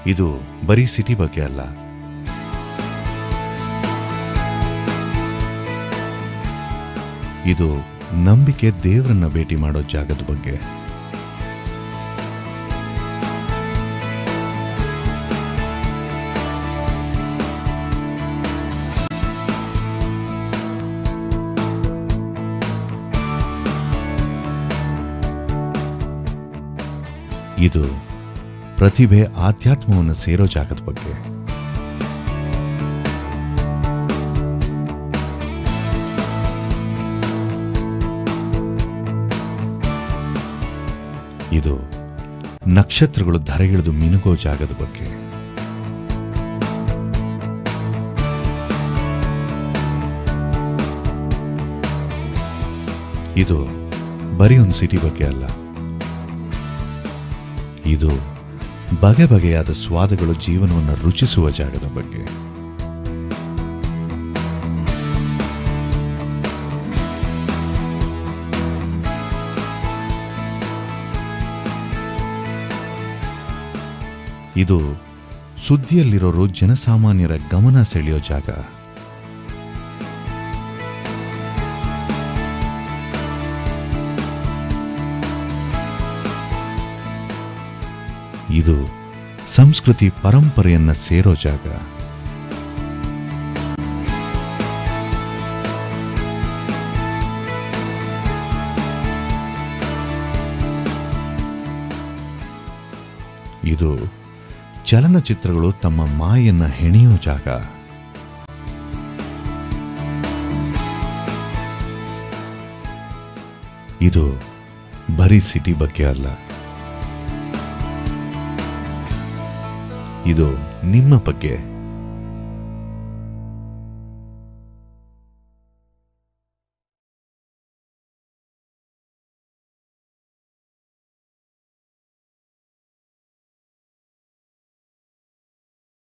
ಇದು ಬರೀ ಸಿಟಿ ಬಗ್ಗೆ ಅಲ್ಲ ಇದು ನಂಬಿಕೆ ದೇವರನ್ನ ಭೇಟಿ ಮಾಡೋ ಜಾಗದ ಬಗ್ಗೆ ಇದು ಪ್ರತಿಭೆ ಆಧ್ಯಾತ್ಮವನ್ನು ಸೇರೋ ಜಾಗದ ಬಗ್ಗೆ ಇದು ನಕ್ಷತ್ರಗಳು ಧರೆಗಿಳಿದು ಮಿನುಗೋ ಜಾಗದ ಬಗ್ಗೆ ಇದು ಬರೀ ಒಂದು ಸಿಟಿ ಬಗ್ಗೆ ಅಲ್ಲ ಇದು ಬಗೆ ಬಗೆಯಾದ ಸ್ವಾದಗಳು ಜೀವನವನ್ನು ರುಚಿಸುವ ಜಾಗದ ಬಗ್ಗೆ ಇದು ಸುದ್ದಿಯಲ್ಲಿರೋರು ಜನಸಾಮಾನ್ಯರ ಗಮನ ಸೆಳೆಯೋ ಜಾಗ ಇದು ಸಂಸ್ಕೃತಿ ಪರಂಪರೆಯನ್ನ ಸೇರೋ ಜಾಗ ಇದು ಚಲನಚಿತ್ರಗಳು ತಮ್ಮ ಮಾಯನ್ನ ಹೆಣೆಯೋ ಜಾಗ ಇದು ಬರೀ ಸಿಟಿ ಬಗ್ಗೆ ಅಲ್ಲ ಇದು ನಿಮ್ಮ ಬಗ್ಗೆ